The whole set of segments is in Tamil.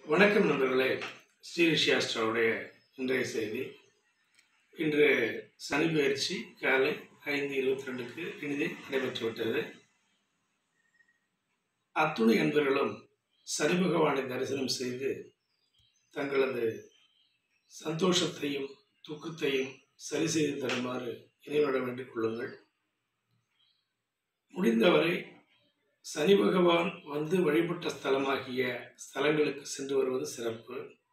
வணக்கம் நண்பர்களே ஸ்ரீரிஷியாஸ்ட்ராவுடைய இன்றைய செய்தி இன்று சனி பயிற்சி காலை ஐந்து இருபத்தி ரெண்டுக்கு இனிதே நடைபெற்று விட்டது அத்துணை அன்பர்களும் சனி பகவானை தரிசனம் செய்து தங்களது சந்தோஷத்தையும் துக்கத்தையும் சரி செய்து தருமாறு இறைவனிடம் வேண்டிக் கொள்ளுங்கள் முடிந்தவரை சனி பகவான் வந்து வழிபட்ட ஸ்தலமாகிய ஸ்தலங்களுக்கு சென்று வருவது சிறப்பு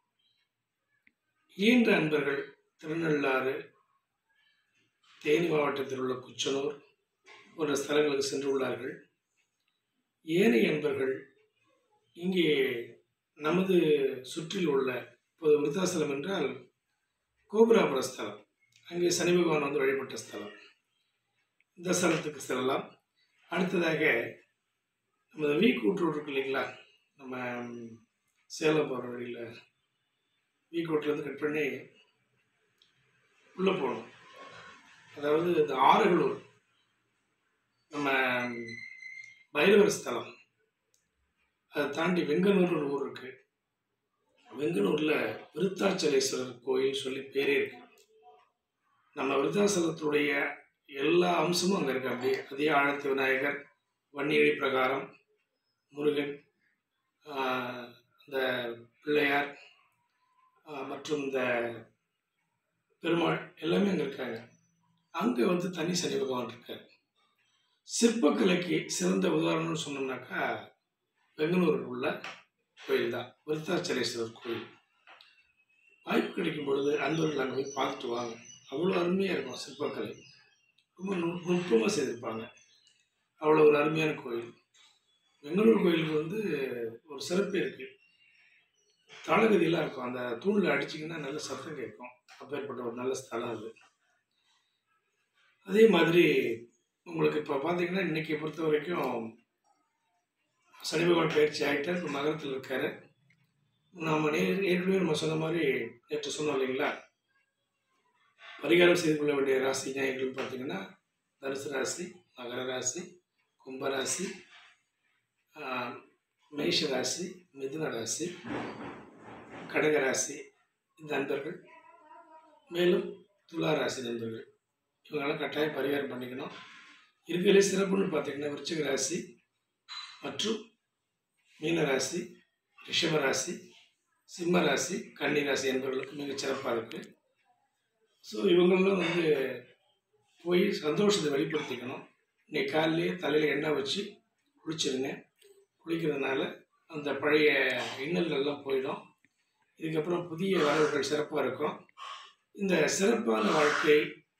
ஈன்ற அன்பர்கள் திருநள்ளாறு தேனி மாவட்டத்தில் உள்ள குச்சனூர் போன்ற ஸ்தலங்களுக்கு சென்று உள்ளார்கள் ஏனைய அன்பர்கள் இங்கே நமது சுற்றில் உள்ள இப்போது விருத்தாசலம் என்றால் கோபுராபுர ஸ்தலம் அங்கே சனி பகவான் வந்து வழிபட்ட ஸ்தலம் இந்த ஸ்தலத்துக்கு செல்லலாம் அடுத்ததாக நம்ம வீ கூட்டுரோடு இருக்கு இல்லைங்களா நம்ம ம், சேலம் போகிற வழியில் வீ கூட்டிலேருந்து கட் பண்ணி உள்ளே போகணும் அதாவது இந்த ஆறுகளூர் நம்ம ம், பைரவர் ஸ்தலம் அதை தாண்டி வெங்கனூர் ஒரு ஊர் இருக்கு வெங்கனூரில் விருத்தாச்சலேஸ்வரர் கோயில் சொல்லி பேரே இருக்கு நம்ம விருத்தாசலத்துடைய எல்லா அம்சமும் அங்கே இருக்கு அப்படியே அதே ஆழத்து விநாயகர் வன்னியடி பிரகாரம் முருகன் ஆஹ், இந்த பிள்ளையார் ஆஹ், மற்றும் இந்த பெருமாள் எல்லாமே அங்கே இருக்காங்க அங்கே வந்து தனி சனி பகவான் இருக்கார் சிற்பக்கலைக்கு சிறந்த உதாரணம்னு சொன்னோம்னாக்கா பெங்களூரில் உள்ள கோயில் தான் விருத்தாச்சலேஸ்வரர் கோயில் வாய்ப்பு கிடைக்கும் பொழுது அன்பர்கள் அங்கே போய் பார்த்துட்டு வாங்க அவ்வளோ அருமையாக இருக்கும் சிற்பக்கலை ரொம்ப நு- நுட்பமாக செய்திருப்பாங்க அவ்வளோ ஒரு அருமையான கோயில் பெங்களூர் கோயிலுக்கு வந்து ஒரு சிறப்பு இருக்குது தாளகதியெல்லாம் இருக்கும் அந்த தூணில் அடிச்சிங்கன்னா நல்ல சத்தம் கேட்கும் அப்பேற்பட்ட ஒரு நல்ல ஸ்தலம் அது அதே மாதிரி உங்களுக்கு இப்போ பார்த்தீங்கன்னா இன்னைக்கு பொறுத்த வரைக்கும் சனி பகவான் பயிற்சி ஆகிட்டார் இப்போ மகரத்தில் இருக்காரு நாம் நே ஏற்கனவே நம்ம சொன்ன மாதிரி நேற்று சொன்னோம் இல்லைங்களா பரிகாரம் செய்து கொள்ள வேண்டிய ராசி ஞாயிற்றுன்னு பார்த்தீங்கன்னா தனுசு ராசி மகர ராசி கும்பராசி ஆஹ், மேஷ ராசி மிதுன ராசி கடக ராசி இந்த நண்பர்கள் மேலும் துலா ராசி நண்பர்கள் இவங்கெல்லாம் கட்டாயம் பரிகாரம் பண்ணிக்கணும் இருக்கிறதுலே சிறப்புன்னு பார்த்தீங்கன்னா விருச்சிக ராசி மற்றும் மீன ராசி ரிஷப ராசி சிம்ம ராசி கன்னி ராசி என்பவர்களுக்கு மிகச் சிறப்பாக இருக்குது ஸோ இவங்களும் வந்து போய் சந்தோஷத்தை வெளிப்படுத்திக்கணும் இன்னைக்கு காலையிலேயே தலையில் எண்ணெய் வச்சு குளிச்சிருங்க குளிக்கிறதுனால அந்த பழைய இன்னல்கள்லாம் போயிடும் இதுக்கப்புறம் புதிய வரவுகள் சிறப்பாக இருக்கும் இந்த சிறப்பான வாழ்க்கை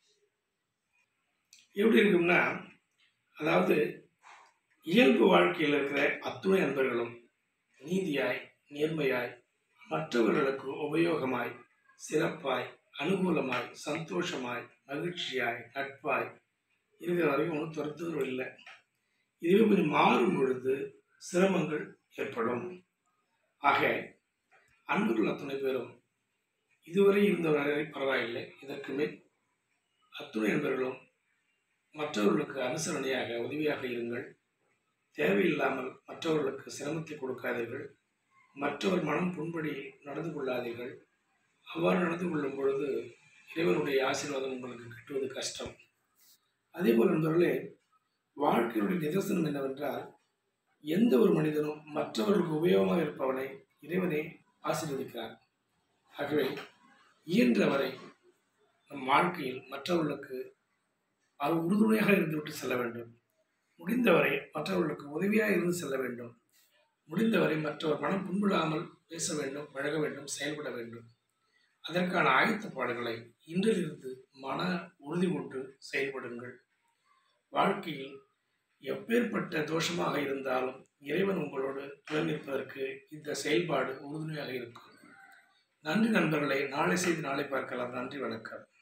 எப்படி இருக்கும்னா அதாவது இயல்பு வாழ்க்கையில் இருக்கிற அத்துணை அன்பர்களும் நீதியாய் நேர்மையாய் மற்றவர்களுக்கு உபயோகமாய் சிறப்பாய் அனுகூலமாய் சந்தோஷமாய் மகிழ்ச்சியாய் நட்பாய் இருக்கிற வரைக்கும் ஒன்றும் துரத்துதல் இல்லை இதுவே கொஞ்சம் மாறும் பொழுது சிரமங்கள் ஏற்படும் ஆக அன்பர்கள் அத்துணை பேரும் இதுவரை இருந்தவரை பரவாயில்லை இதற்கு மேல் அத்துணை அன்பர்களும் மற்றவர்களுக்கு அனுசரணையாக உதவியாக இருங்கள் தேவையில்லாமல் மற்றவர்களுக்கு சிரமத்தை கொடுக்காதீர்கள் மற்றவர் மனம் புண்படி நடந்து கொள்ளாதீர்கள் அவ்வாறு நடந்து கொள்ளும் பொழுது இறைவனுடைய ஆசீர்வாதம் உங்களுக்கு கிட்டுவது கஷ்டம் அதே போல் நண்பர்களே வாழ்க்கையுடைய நிதர்சனம் என்னவென்றால் எந்த ஒரு மனிதனும் மற்றவர்களுக்கு உபயோகமாக இருப்பவனை இறைவனே ஆசீர்வதிக்கிறார் ஆகவே இயன்றவரை நம் வாழ்க்கையில் மற்றவர்களுக்கு அது உறுதுணையாக இருந்துவிட்டு செல்ல வேண்டும் முடிந்தவரை மற்றவர்களுக்கு உதவியாக இருந்து செல்ல வேண்டும் முடிந்தவரை மற்றவர் மனம் புண்படாமல் பேச வேண்டும் பழக வேண்டும் செயல்பட வேண்டும் அதற்கான ஆயத்தப்பாடுகளை இன்றிலிருந்து மன உறுதி கொண்டு செயல்படுங்கள் வாழ்க்கையில் எப்பேற்பட்ட தோஷமாக இருந்தாலும் இறைவன் உங்களோடு துணை நிற்பதற்கு இந்த செயல்பாடு உறுதுணையாக இருக்கும் நன்றி நண்பர்களை நாளை செய்து நாளை பார்க்கலாம் நன்றி வணக்கம்